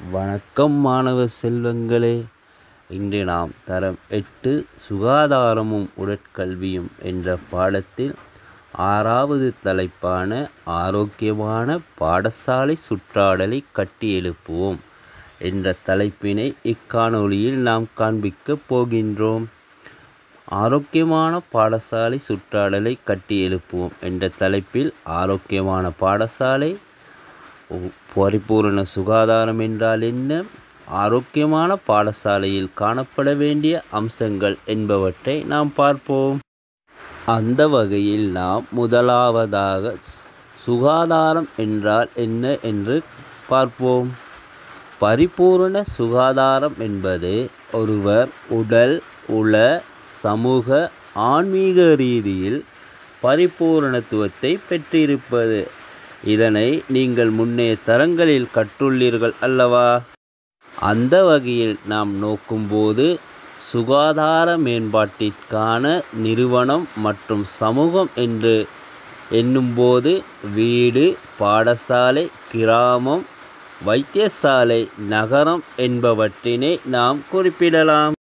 வணக்கம் மாணவ செல்வங்களே இன்று நாம் தரம் எட்டு சுகாதாரமும் உடற்கல்வியும் என்ற பாடத்தில் ஆறாவது தலைப்பான ஆரோக்கியமான பாடசாலை சுற்றாடலை கட்டியெழுப்புவோம் என்ற தலைப்பினை இக்காணொளியில் நாம் காண்பிக்கப் போகின்றோம் ஆரோக்கியமான பாடசாலை சுற்றாடலை கட்டியெழுப்புவோம் என்ற தலைப்பில் ஆரோக்கியமான பாடசாலை உ- பரிபூரண சுகாதாரம் என்றால் என்ன ஆரோக்கியமான பாடசாலையில் காணப்பட வேண்டிய அம்சங்கள் என்பவற்றை நாம் பார்ப்போம் அந்த வகையில் நாம் முதலாவதாக சு- சுகாதாரம் என்றால் என்ன என்று பார்ப்போம் பரிபூரண சுகாதாரம் என்பது ஒருவர் உடல் உள சமூக ஆன்மீக ரீதியில் பரிபூரணத்துவத்தை பெற்றிருப்பது இதனை நீங்கள் முன்னைய தரங்களில் கற்றுள்ளீர்கள் அல்லவா அந்த வகையில் நாம் நோக்கும்போது சுகாதார மேம்பாட்டிற்கான நிறுவனம் மற்றும் சமூகம் என்று எண்ணும்போது வீடு பாடசாலை கிராமம் வைத்தியசாலை நகரம் என்பவற்றினை நாம் குறிப்பிடலாம்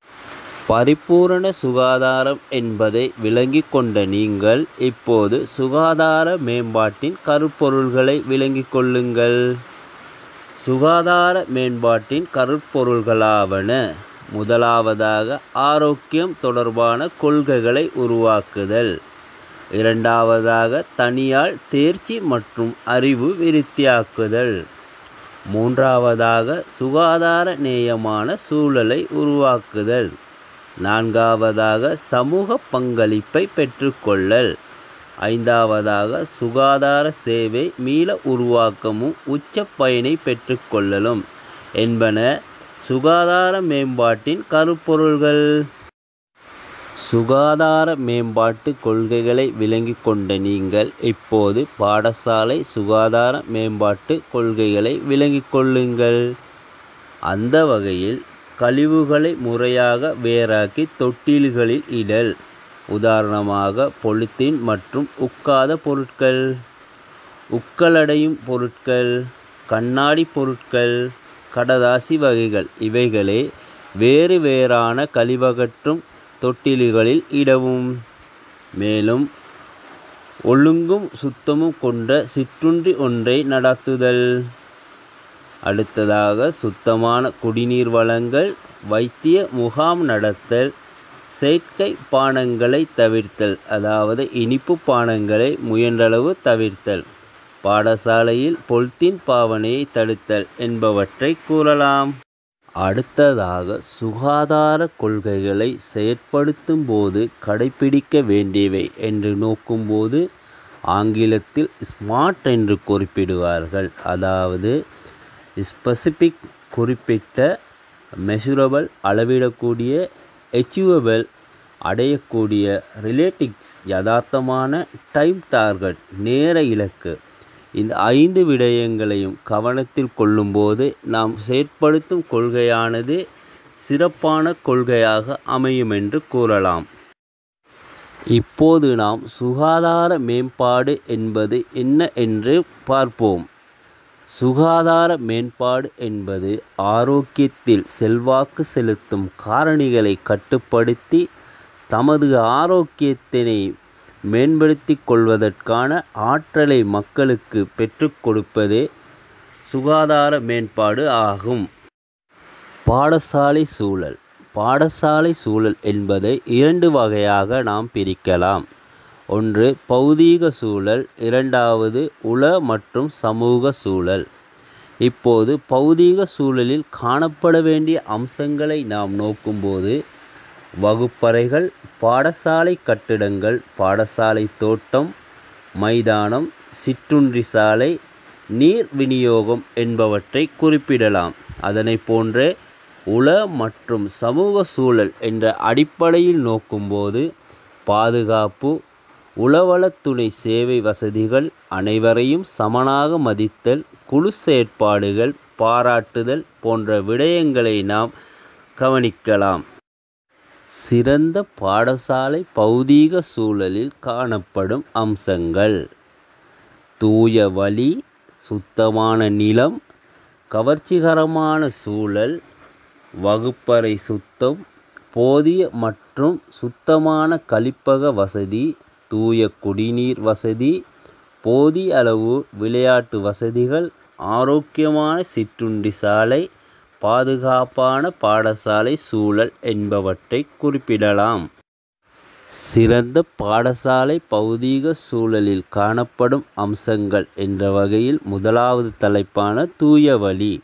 பரிபூரண சுகாதாரம் என்பதை விளங்கிக் கொண்ட நீங்கள் இப்போது சுகாதார மேம்பாட்டின் கருப்பொருள்களை விளங்கிக் கொள்ளுங்கள் சுகாதார மேம்பாட்டின் கருப்பொருள்களாவன முதலாவதாக ஆரோக்கியம் தொடர்பான கொள்கைகளை உருவாக்குதல் இரண்டாவதாக தனியால் தேர்ச்சி மற்றும் அறிவு விருத்தியாக்குதல் மூன்றாவதாக சுகாதார நேயமான சூழலை உருவாக்குதல் நான்காவதாக சமூக பங்களிப்பை பெற்றுக்கொள்ளல் ஐந்தாவதாக சுகாதார சேவை மீள உருவாக்கமும் உச்ச பயனை பெற்றுக்கொள்ளலும் என்பன சுகாதார மேம்பாட்டின் கருப்பொருள்கள் சுகாதார மேம்பாட்டு கொள்கைகளை விளங்கிக் கொண்ட நீங்கள் இப்போது பாடசாலை சுகாதார மேம்பாட்டு கொள்கைகளை விளங்கிக் கொள்ளுங்கள் அந்த வகையில் கழிவுகளை முறையாக வேறாக்கி தொட்டில்களில் இடல் உதாரணமாக பொலித்தீன் மற்றும் உக்காத பொருட்கள் உக்கலடையும் பொருட்கள் கண்ணாடி பொருட்கள் கடதாசி வகைகள் இவைகளே வேறு வேறான கழிவகற்றும் தொட்டில்களில் இடவும் மேலும் ஒழுங்கும் சுத்தமும் கொண்ட சிற்றுண்டி ஒன்றை நடத்துதல் அடுத்ததாக சுத்தமான குடிநீர் வழங்கல் வைத்திய முகாம் நடத்தல் செயற்கை பானங்களை தவிர்த்தல் அதாவது இனிப்பு பானங்களை முயன்றளவு தவிர்த்தல் பாடசாலையில் பொல்தீன் பாவனையை தடுத்தல் என்பவற்றை கூறலாம் அடுத்ததாக சுகாதார கொள்கைகளை செயற்படுத்தும் போது கடைபிடிக்க வேண்டியவை என்று நோக்கும்போது ஆங்கிலத்தில் ஸ்மார்ட் என்று குறிப்பிடுவார்கள் அதாவது ஸ்பெசிபிக் குறிப்பிட்ட மெஷுரபிள் அளவிடக்கூடிய அச்சீவபிள் அடையக்கூடிய ரிலேட்டிக்ஸ் யதார்த்தமான டைம் டார்கெட் நேர இலக்கு இந்த ஐந்து விடயங்களையும் கவனத்தில் கொள்ளும்போது நாம் செயற்படுத்தும் கொள்கையானது சிறப்பான கொள்கையாக அமையும் என்று கூறலாம் இப்போது நாம் சுகாதார மேம்பாடு என்பது என்ன என்று பார்ப்போம் சுகாதார மேம்பாடு என்பது ஆரோக்கியத்தில் செல்வாக்கு செலுத்தும் காரணிகளை கட்டுப்படுத்தி தமது ஆரோக்கியத்தினை மேம்படுத்திக் கொள்வதற்கான ஆற்றலை மக்களுக்கு பெற்றுக் கொடுப்பதே சுகாதார மேம்பாடு ஆகும் பாடசாலை சூழல் பாடசாலை சூழல் என்பதை இரண்டு வகையாக நாம் பிரிக்கலாம் ஒன்று பௌதீக சூழல் இரண்டாவது உள மற்றும் சமூக சூழல் இப்போது பௌதீக சூழலில் காணப்பட வேண்டிய அம்சங்களை நாம் நோக்கும்போது வகுப்பறைகள் பாடசாலை கட்டிடங்கள் பாடசாலை தோட்டம் மைதானம் சிற்றுண்டி சாலை நீர் விநியோகம் என்பவற்றை குறிப்பிடலாம் அதனை போன்றே உள மற்றும் சமூக சூழல் என்ற அடிப்படையில் நோக்கும்போது பாதுகாப்பு உளவளத்துணை சேவை வசதிகள் அனைவரையும் சமனாக மதித்தல் குழு செயற்பாடுகள் பாராட்டுதல் போன்ற விடயங்களை நாம் கவனிக்கலாம் சிறந்த பாடசாலை பௌதீக சூழலில் காணப்படும் அம்சங்கள் தூய வழி சுத்தமான நிலம் கவர்ச்சிகரமான சூழல் வகுப்பறை சுத்தம் போதிய மற்றும் சுத்தமான கழிப்பக வசதி தூய குடிநீர் வசதி போதிய அளவு விளையாட்டு வசதிகள் ஆரோக்கியமான சிற்றுண்டி சாலை பாதுகாப்பான பாடசாலை சூழல் என்பவற்றை குறிப்பிடலாம் சிறந்த பாடசாலை பௌதீக சூழலில் காணப்படும் அம்சங்கள் என்ற வகையில் முதலாவது தலைப்பான தூய வழி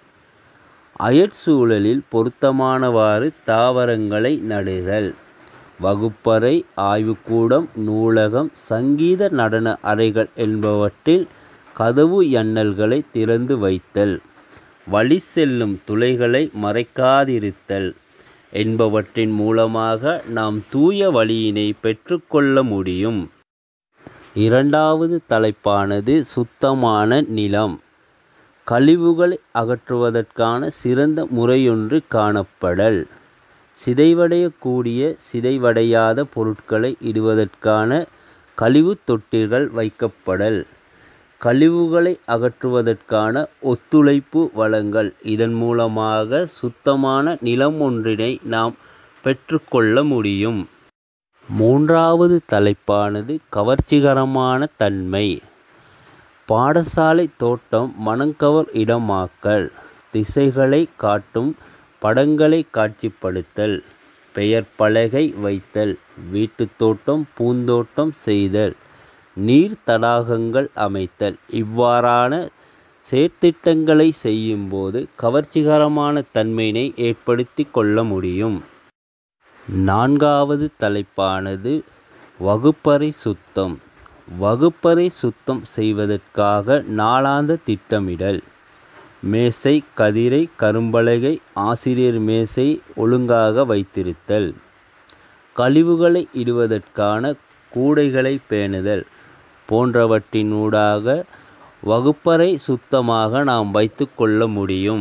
அயற்சூழலில் பொருத்தமானவாறு தாவரங்களை நடுதல் வகுப்பறை ஆய்வுக்கூடம் நூலகம் சங்கீத நடன அறைகள் என்பவற்றில் கதவு ஜன்னல்களை திறந்து வைத்தல் வழி செல்லும் துளைகளை மறைக்காதிருத்தல் என்பவற்றின் மூலமாக நாம் தூய வழியினை பெற்றுக்கொள்ள முடியும் இரண்டாவது தலைப்பானது சுத்தமான நிலம் கழிவுகளை அகற்றுவதற்கான சிறந்த முறையொன்று காணப்படல் சிதைவடையக்கூடிய சிதைவடையாத பொருட்களை இடுவதற்கான கழிவு தொட்டிகள் வைக்கப்படல் கழிவுகளை அகற்றுவதற்கான ஒத்துழைப்பு வழங்கல் இதன் மூலமாக சுத்தமான நிலம் ஒன்றினை நாம் பெற்றுக்கொள்ள முடியும் மூன்றாவது தலைப்பானது கவர்ச்சிகரமான தன்மை பாடசாலை தோட்டம் மனங்கவர் இடமாக்கல் திசைகளை காட்டும் படங்களை காட்சிப்படுத்தல் பெயர் பலகை வைத்தல் வீட்டுத் தோட்டம் பூந்தோட்டம் செய்தல் நீர் தடாகங்கள் அமைத்தல் இவ்வாறான செயற்திட்டங்களை செய்யும்போது கவர்ச்சிகரமான தன்மையினை ஏற்படுத்தி கொள்ள முடியும் நான்காவது தலைப்பானது வகுப்பறை சுத்தம் வகுப்பறை சுத்தம் செய்வதற்காக நாளாந்த திட்டமிடல் மேசை கதிரை கரும்பலகை ஆசிரியர் மேசை ஒழுங்காக வைத்திருத்தல் கழிவுகளை இடுவதற்கான கூடைகளை பேணுதல் போன்றவற்றினூடாக வகுப்பறை சுத்தமாக நாம் வைத்து கொள்ள முடியும்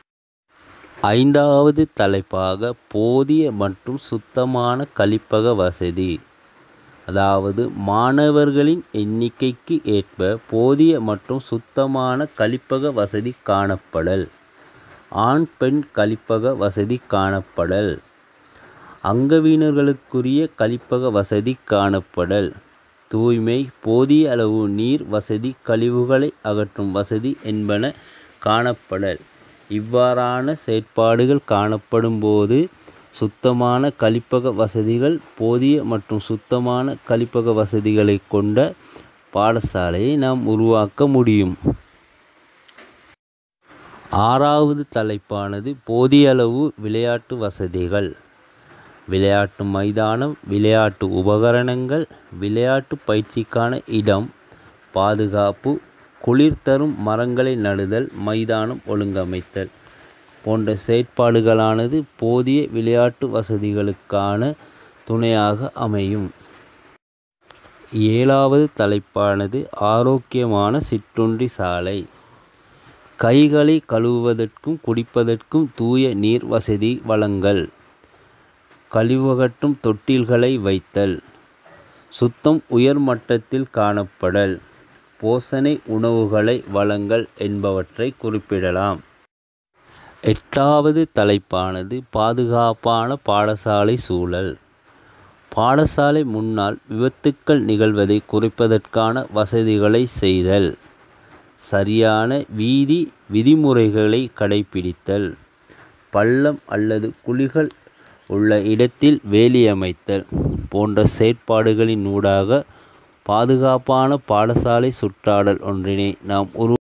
ஐந்தாவது தலைப்பாக போதிய மற்றும் சுத்தமான கழிப்பக வசதி அதாவது மாணவர்களின் எண்ணிக்கைக்கு ஏற்ப போதிய மற்றும் சுத்தமான கழிப்பக வசதி காணப்படல் ஆண் பெண் கழிப்பக வசதி காணப்படல் அங்கவினர்களுக்குரிய கழிப்பக வசதி காணப்படல் தூய்மை போதிய அளவு நீர் வசதி கழிவுகளை அகற்றும் வசதி என்பன காணப்படல் இவ்வாறான செயற்பாடுகள் காணப்படும் போது சுத்தமான கழிப்பக வசதிகள் போதிய மற்றும் சுத்தமான கழிப்பக வசதிகளை கொண்ட பாடசாலையை நாம் உருவாக்க முடியும் ஆறாவது தலைப்பானது போதிய அளவு விளையாட்டு வசதிகள் விளையாட்டு மைதானம் விளையாட்டு உபகரணங்கள் விளையாட்டு பயிற்சிக்கான இடம் பாதுகாப்பு குளிர் தரும் மரங்களை நடுதல் மைதானம் ஒழுங்கமைத்தல் போன்ற செயற்பாடுகளானது போதிய விளையாட்டு வசதிகளுக்கான துணையாக அமையும் ஏழாவது தலைப்பானது ஆரோக்கியமான சிற்றுண்டி சாலை கைகளை கழுவுவதற்கும் குடிப்பதற்கும் தூய நீர் வசதி வழங்கல் கழிவகற்றும் தொட்டில்களை வைத்தல் சுத்தம் உயர் மட்டத்தில் காணப்படல் போசனை உணவுகளை வழங்கல் என்பவற்றை குறிப்பிடலாம் எட்டாவது தலைப்பானது பாதுகாப்பான பாடசாலை சூழல் பாடசாலை முன்னால் விபத்துக்கள் நிகழ்வதை குறைப்பதற்கான வசதிகளை செய்தல் சரியான வீதி விதிமுறைகளை கடைபிடித்தல் பள்ளம் அல்லது குழிகள் உள்ள இடத்தில் வேலியமைத்தல் போன்ற செயற்பாடுகளின் ஊடாக பாதுகாப்பான பாடசாலை சுற்றாடல் ஒன்றினை நாம் உரு